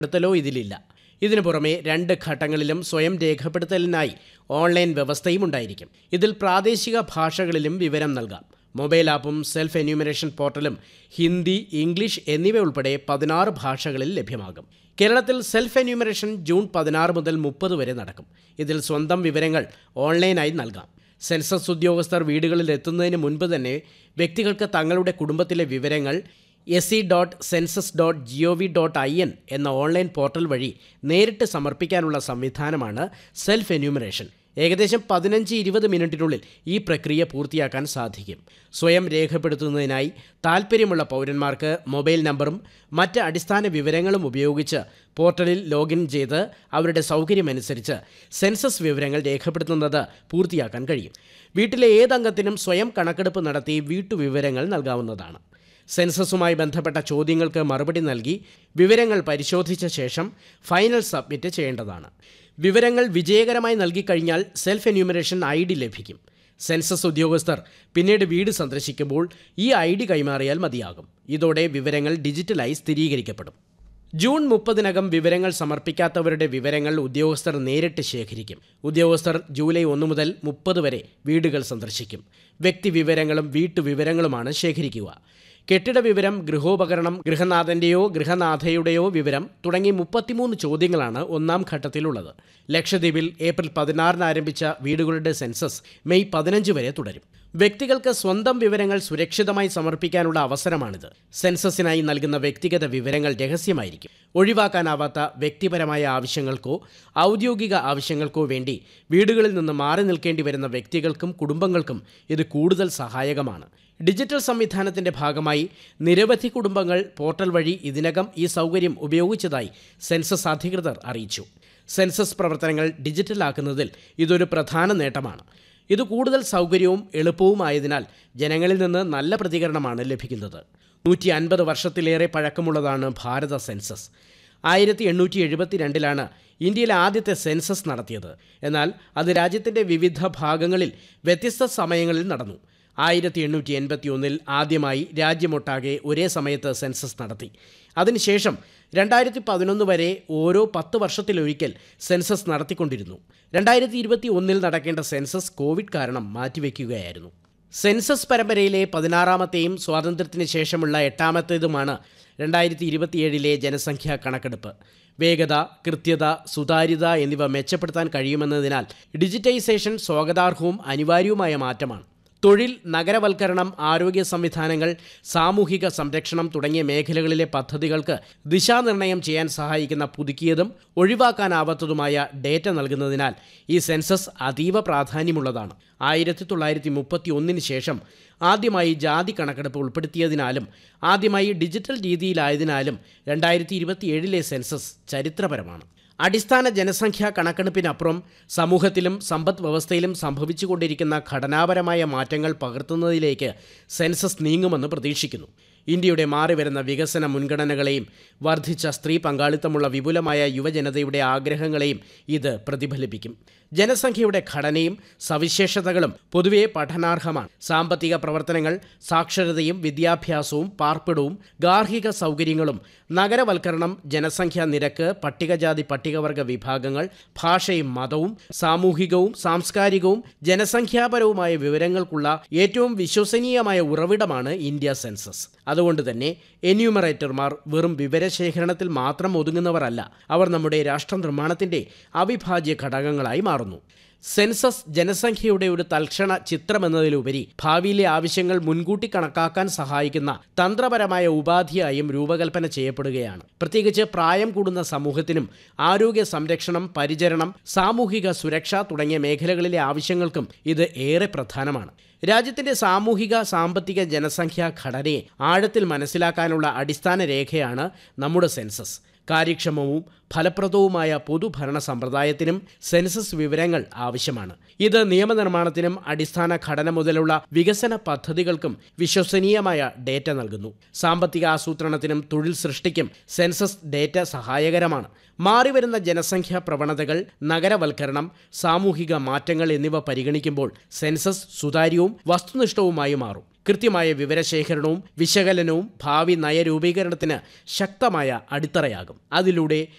രേഖപ്പെടുത്തലോ ഇതിലില്ല ഇതിനു പുറമെ രണ്ട് ഘട്ടങ്ങളിലും സ്വയം രേഖപ്പെടുത്തലിനായി ഓൺലൈൻ വ്യവസ്ഥയും ഉണ്ടായിരിക്കും ഇതിൽ പ്രാദേശിക ഭാഷകളിലും വിവരം നൽകാം മൊബൈൽ ആപ്പും സെൽഫ് എന്യൂമറേഷൻ പോർട്ടലും ഹിന്ദി ഇംഗ്ലീഷ് എന്നിവ ഉൾപ്പെടെ പതിനാറ് ഭാഷകളിൽ ലഭ്യമാകും കേരളത്തിൽ സെൽഫ് എന്യൂമറേഷൻ ജൂൺ പതിനാറ് മുതൽ മുപ്പത് വരെ നടക്കും ഇതിൽ സ്വന്തം വിവരങ്ങൾ ഓൺലൈനായി നൽകാം സെൻസസ് ഉദ്യോഗസ്ഥർ വീടുകളിൽ എത്തുന്നതിന് മുൻപ് തന്നെ വ്യക്തികൾക്ക് തങ്ങളുടെ കുടുംബത്തിലെ വിവരങ്ങൾ S C dot census dot G O V dot I N എന്ന ഓൺലൈൻ പോർട്ടൽ വഴി നേരിട്ട് സമർപ്പിക്കാനുള്ള സംവിധാനമാണ് സെൽഫ് എന്യൂമറേഷൻ ഏകദേശം പതിനഞ്ച് ഇരുപത് മിനിറ്റിനുള്ളിൽ ഈ പ്രക്രിയ പൂർത്തിയാക്കാൻ സാധിക്കും സ്വയം രേഖപ്പെടുത്തുന്നതിനായി താൽപ്പര്യമുള്ള പൗരന്മാർക്ക് മൊബൈൽ നമ്പറും മറ്റ് അടിസ്ഥാന വിവരങ്ങളും ഉപയോഗിച്ച് പോർട്ടലിൽ ലോഗിൻ ചെയ്ത് അവരുടെ സൗകര്യമനുസരിച്ച് സെൻസസ് വിവരങ്ങൾ രേഖപ്പെടുത്തുന്നത് പൂർത്തിയാക്കാൻ കഴിയും വീട്ടിലെ ഏതംഗത്തിനും സ്വയം കണക്കെടുപ്പ് നടത്തി വീട്ടുവിവരങ്ങൾ നൽകാവുന്നതാണ് സെൻസസുമായി ബന്ധപ്പെട്ട ചോദ്യങ്ങൾക്ക് മറുപടി നൽകി വിവരങ്ങൾ പരിശോധിച്ച ശേഷം ഫൈനൽ സബ്മിറ്റ് ചെയ്യേണ്ടതാണ് വിവരങ്ങൾ വിജയകരമായി നൽകിക്കഴിഞ്ഞാൽ സെൽഫ് എന്യൂമറേഷൻ ഐ ഡി ലഭിക്കും സെൻസസ് ഉദ്യോഗസ്ഥർ പിന്നീട് വീട് സന്ദർശിക്കുമ്പോൾ ഈ ഐ ഡി കൈമാറിയാൽ മതിയാകും ഇതോടെ വിവരങ്ങൾ ഡിജിറ്റലായി സ്ഥിരീകരിക്കപ്പെടും ജൂൺ മുപ്പതിനകം വിവരങ്ങൾ സമർപ്പിക്കാത്തവരുടെ വിവരങ്ങൾ ഉദ്യോഗസ്ഥർ നേരിട്ട് ശേഖരിക്കും ഉദ്യോഗസ്ഥർ ജൂലൈ ഒന്ന് മുതൽ മുപ്പത് വരെ വീടുകൾ സന്ദർശിക്കും വ്യക്തിവിവരങ്ങളും വീട്ടുവിവരങ്ങളുമാണ് ശേഖരിക്കുക കെട്ടിട വിവരം ഗൃഹോപകരണം ഗൃഹനാഥന്റെയോ ഗൃഹനാഥയുടെയോ വിവരം തുടങ്ങി മുപ്പത്തിമൂന്ന് ചോദ്യങ്ങളാണ് ഒന്നാം ഘട്ടത്തിലുള്ളത് ലക്ഷദ്വീപിൽ ഏപ്രിൽ പതിനാറിന് ആരംഭിച്ച വീടുകളുടെ സെൻസസ് മെയ് പതിനഞ്ച് വരെ തുടരും വ്യക്തികൾക്ക് സ്വന്തം വിവരങ്ങൾ സുരക്ഷിതമായി സമർപ്പിക്കാനുള്ള അവസരമാണിത് സെൻസസിനായി നൽകുന്ന വ്യക്തിഗത വിവരങ്ങൾ രഹസ്യമായിരിക്കും ഒഴിവാക്കാനാവാത്ത വ്യക്തിപരമായ ആവശ്യങ്ങൾക്കോ ഔദ്യോഗിക ആവശ്യങ്ങൾക്കോ വേണ്ടി വീടുകളിൽ നിന്ന് മാറി നിൽക്കേണ്ടി വരുന്ന വ്യക്തികൾക്കും കുടുംബങ്ങൾക്കും ഇത് കൂടുതൽ സഹായകമാണ് ഡിജിറ്റൽ സംവിധാനത്തിന്റെ ഭാഗമായി നിരവധി കുടുംബങ്ങൾ പോർട്ടൽ വഴി ഇതിനകം ഈ സൗകര്യം ഉപയോഗിച്ചതായി സെൻസസ് അധികൃതർ അറിയിച്ചു സെൻസസ് പ്രവർത്തനങ്ങൾ ഡിജിറ്റലാക്കുന്നതിൽ ഇതൊരു പ്രധാന നേട്ടമാണ് ഇത് കൂടുതൽ സൗകര്യവും എളുപ്പവുമായതിനാൽ ജനങ്ങളിൽ നിന്ന് നല്ല പ്രതികരണമാണ് ലഭിക്കുന്നത് നൂറ്റി അൻപത് വർഷത്തിലേറെ പഴക്കമുള്ളതാണ് ഭാരത സെൻസസ് ആയിരത്തി എണ്ണൂറ്റി എഴുപത്തിരണ്ടിലാണ് ഇന്ത്യയിലെ ആദ്യത്തെ സെൻസസ് നടത്തിയത് എന്നാൽ അത് രാജ്യത്തിൻ്റെ വിവിധ ഭാഗങ്ങളിൽ വ്യത്യസ്ത സമയങ്ങളിൽ നടന്നു ആയിരത്തി എണ്ണൂറ്റി എൺപത്തി ഒന്നിൽ ആദ്യമായി രാജ്യമൊട്ടാകെ ഒരേ സമയത്ത് സെൻസസ് നടത്തി അതിനുശേഷം രണ്ടായിരത്തി പതിനൊന്ന് വരെ ഓരോ പത്ത് വർഷത്തിലൊരിക്കൽ സെൻസസ് നടത്തിക്കൊണ്ടിരുന്നു രണ്ടായിരത്തി ഇരുപത്തി ഒന്നിൽ നടക്കേണ്ട സെൻസസ് കോവിഡ് കാരണം മാറ്റിവെക്കുകയായിരുന്നു സെൻസസ് പരമ്പരയിലെ പതിനാറാമത്തെയും സ്വാതന്ത്ര്യത്തിന് ശേഷമുള്ള എട്ടാമത്തേതുമാണ് രണ്ടായിരത്തി ഇരുപത്തിയേഴിലെ ജനസംഖ്യാ കണക്കെടുപ്പ് വേഗത കൃത്യത സുതാര്യത എന്നിവ മെച്ചപ്പെടുത്താൻ കഴിയുമെന്നതിനാൽ ഡിജിറ്റൈസേഷൻ സ്വാഗതാർഹവും അനിവാര്യവുമായ മാറ്റമാണ് തൊഴിൽ നഗരവൽക്കരണം ആരോഗ്യ സംവിധാനങ്ങൾ സാമൂഹിക സംരക്ഷണം തുടങ്ങിയ മേഖലകളിലെ പദ്ധതികൾക്ക് ദിശാനിർണയം ചെയ്യാൻ സഹായിക്കുന്ന പുതുക്കിയതും ഒഴിവാക്കാനാവാത്തതുമായ ഡേറ്റ നൽകുന്നതിനാൽ ഈ സെൻസസ് അതീവ പ്രാധാന്യമുള്ളതാണ് ആയിരത്തി തൊള്ളായിരത്തി മുപ്പത്തി ഒന്നിന് ശേഷം ആദ്യമായി ജാതി കണക്കെടുപ്പ് ഉൾപ്പെടുത്തിയതിനാലും ആദ്യമായി ഡിജിറ്റൽ രീതിയിലായതിനാലും രണ്ടായിരത്തി ഇരുപത്തിയേഴിലെ സെൻസസ് ചരിത്രപരമാണ് അടിസ്ഥാന ജനസംഖ്യാ കണക്കെടുപ്പിനപ്പുറം സമൂഹത്തിലും സമ്പദ് വ്യവസ്ഥയിലും സംഭവിച്ചുകൊണ്ടിരിക്കുന്ന ഘടനാപരമായ മാറ്റങ്ങൾ പകർത്തുന്നതിലേക്ക് സെൻസസ് നീങ്ങുമെന്ന് പ്രതീക്ഷിക്കുന്നു ഇന്ത്യയുടെ മാറിവരുന്ന വികസന മുൻഗണനകളെയും വർദ്ധിച്ച സ്ത്രീ പങ്കാളിത്തമുള്ള വിപുലമായ യുവജനതയുടെ ആഗ്രഹങ്ങളെയും ഇത് പ്രതിഫലിപ്പിക്കും ജനസംഖ്യയുടെ ഘടനയും സവിശേഷതകളും പൊതുവെ പഠനാർഹമാണ് സാമ്പത്തിക പ്രവർത്തനങ്ങൾ സാക്ഷരതയും വിദ്യാഭ്യാസവും പാർപ്പിടവും ഗാർഹിക സൗകര്യങ്ങളും നഗരവൽക്കരണം ജനസംഖ്യാ നിരക്ക് പട്ടികജാതി പട്ടികവർഗ വിഭാഗങ്ങൾ ഭാഷയും മതവും സാമൂഹികവും സാംസ്കാരികവും ജനസംഖ്യാപരവുമായ വിവരങ്ങൾക്കുള്ള ഏറ്റവും വിശ്വസനീയമായ ഉറവിടമാണ് ഇന്ത്യ സെൻസസ് അതുകൊണ്ട് തന്നെ എന്യൂമറേറ്റർമാർ വെറും വിവരശേഖരണത്തിൽ മാത്രം ഒതുങ്ങുന്നവരല്ല അവർ നമ്മുടെ രാഷ്ട്ര നിർമ്മാണത്തിൻ്റെ അവിഭാജ്യ ഘടകങ്ങളായി മാറുന്നു സെൻസസ് ജനസംഖ്യയുടെ ഒരു തൽക്ഷണ ചിത്രമെന്നതിലുപരി ഭാവിയിലെ ആവശ്യങ്ങൾ മുൻകൂട്ടി കണക്കാക്കാൻ സഹായിക്കുന്ന തന്ത്രപരമായ ഉപാധിയായും രൂപകൽപ്പന ചെയ്യപ്പെടുകയാണ് പ്രത്യേകിച്ച് പ്രായം കൂടുന്ന സമൂഹത്തിനും ആരോഗ്യ സംരക്ഷണം പരിചരണം സാമൂഹിക സുരക്ഷ തുടങ്ങിയ മേഖലകളിലെ ആവശ്യങ്ങൾക്കും ഇത് ഏറെ പ്രധാനമാണ് രാജ്യത്തിന്റെ സാമൂഹിക സാമ്പത്തിക ജനസംഖ്യാ ഘടനയെ ആഴത്തിൽ മനസ്സിലാക്കാനുള്ള അടിസ്ഥാന രേഖയാണ് നമ്മുടെ സെൻസസ് കാര്യക്ഷമവും ഫലപ്രദവുമായ പൊതുഭരണ സമ്പ്രദായത്തിനും സെൻസസ് വിവരങ്ങൾ ആവശ്യമാണ് ഇത് നിയമനിർമ്മാണത്തിനും അടിസ്ഥാന ഘടന മുതലുള്ള വികസന പദ്ധതികൾക്കും വിശ്വസനീയമായ ഡേറ്റ നൽകുന്നു സാമ്പത്തിക ആസൂത്രണത്തിനും തൊഴിൽ സൃഷ്ടിക്കും സെൻസസ് ഡേറ്റ സഹായകരമാണ് മാറിവരുന്ന ജനസംഖ്യാ പ്രവണതകൾ നഗരവൽക്കരണം സാമൂഹിക മാറ്റങ്ങൾ എന്നിവ പരിഗണിക്കുമ്പോൾ സെൻസസ് സുതാര്യവും വസ്തുനിഷ്ഠവുമായി മാറും കൃത്യമായ വിവരശേഖരണവും വിശകലനവും ഭാവി നയരൂപീകരണത്തിന് ശക്തമായ അടിത്തറയാകും അതിലൂടെ